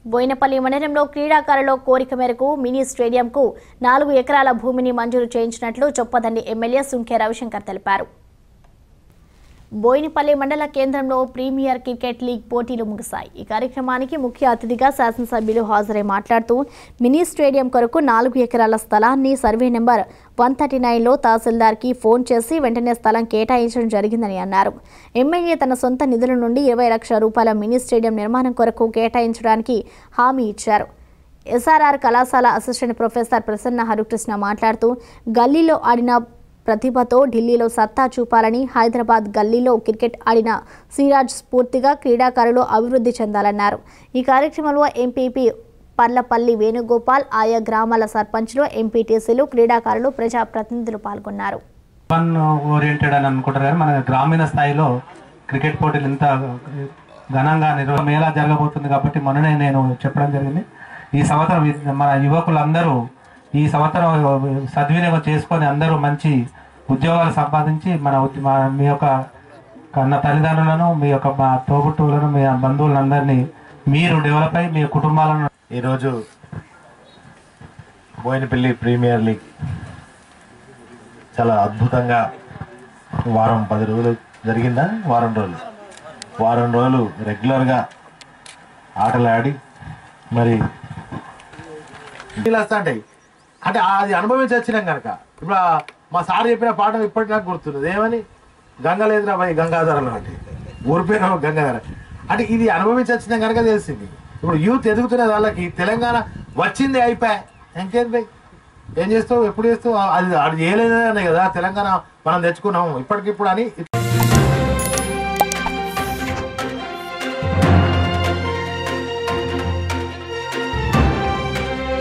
బోయినపల్లి మండలంలో క్రీడాకారుల కోరిక మేరకు మినీ స్టేడియంకు నాలుగు ఎకరాల భూమిని మంజూరు చేయించినట్లు చొప్పదండి ఎమ్మెల్యే సుంకే రవిశంకర్ తెలిపారు బోయినపల్లి మండల కేంద్రంలో ప్రీమియర్ క్రికెట్ లీగ్ పోటీలు ముగిశాయి ఈ కార్యక్రమానికి ముఖ్య అతిథిగా శాసనసభ్యులు హాజరై మాట్లాడుతూ మినీ స్టేడియం కొరకు నాలుగు ఎకరాల స్థలాన్ని సర్వే నెంబర్ వన్ థర్టీ నైన్లో తహసీల్దార్కి ఫోన్ చేసి వెంటనే స్థలం కేటాయించడం జరిగిందని అన్నారు ఎమ్మెల్యే తన సొంత నిధుల నుండి ఇరవై లక్షల రూపాయల మినీ స్టేడియం నిర్మాణం కొరకు కేటాయించడానికి హామీ ఇచ్చారు ఎస్ఆర్ఆర్ కళాశాల అసిస్టెంట్ ప్రొఫెసర్ ప్రసన్న హరికృష్ణ మాట్లాడుతూ గల్లీలో ఆడిన ప్రతిభతో ఢిల్లీలో సత్తా చూపాలని హైదరాబాద్ గల్లీలో క్రికెట్ ఆడిన సిరాజ్ స్ఫూర్తిగా క్రీడాకారులు అభివృద్ధి చెందాలన్నారు ఈ కార్యక్రమంలో ఎంపీపీ పర్లపల్లి వేణుగోపాల్ ఆయా గ్రామాల సర్పంచ్లు ఎంపీటీసీలు క్రీడాకారులు ప్రజాప్రతినిధులు పాల్గొన్నారు ఫన్ ఓరియంటెడ్ అని అనుకుంటారు కానీ మన గ్రామీణ స్థాయిలో క్రికెట్ పోటీలు ఇంత ఘనంగా నిర్వహణ ఎలా జరగబోతుంది కాబట్టి మొన్ననే నేను చెప్పడం జరిగింది ఈ సంవత్సరం వి- మన యువకులందరూ ఈ సంవత్సరం సద్వినియోగం చేసుకొని అందరూ మంచి ఉద్యోగాలు సంపాదించి మన ఉద్- మా- మీ యొక్క కన్న తల్లిదండ్రులను మీ యొక్క మా తోబుట్టువులను మీ బంధువులందరినీ మీరు డెవలప్ అయ్యి మీ కుటుంబాలను ఈరోజు బోయినపల్లి ప్రీమియర్ లీగ్ చాలా అద్భుతంగా వారం పది రోజులు జరిగిందా వారం రోజులు వారం రోజులు రెగ్యులర్గా ఆటలు ఆడి మరి వస్తాంటాయి అంటే అది అనుభవించి వచ్చినాం కనుక ఇప్పుడు ఆ మా సార్ చెప్పిన పాఠం ఇప్పటికి నాకు గుర్తున్నది ఏమని గంగ లేదురా భయ్ గంగాధరలో అంటే ఊరి పేరు గంగాధర అంటే ఇది అనుభవించి వచ్చినాం కనుక తెలిసింది ఇప్పుడు యూత్ ఎదుగుతున్న వాళ్ళకి తెలంగాణ వచ్చింది అయిపోయా ఇంకేంది భయ్ ఏం చేస్తావు ఎప్పుడు చేస్తావు అది అది చేయలేదనే కదా తెలంగాణ మనం తెచ్చుకున్నాం ఇప్పటికిప్పుడు అని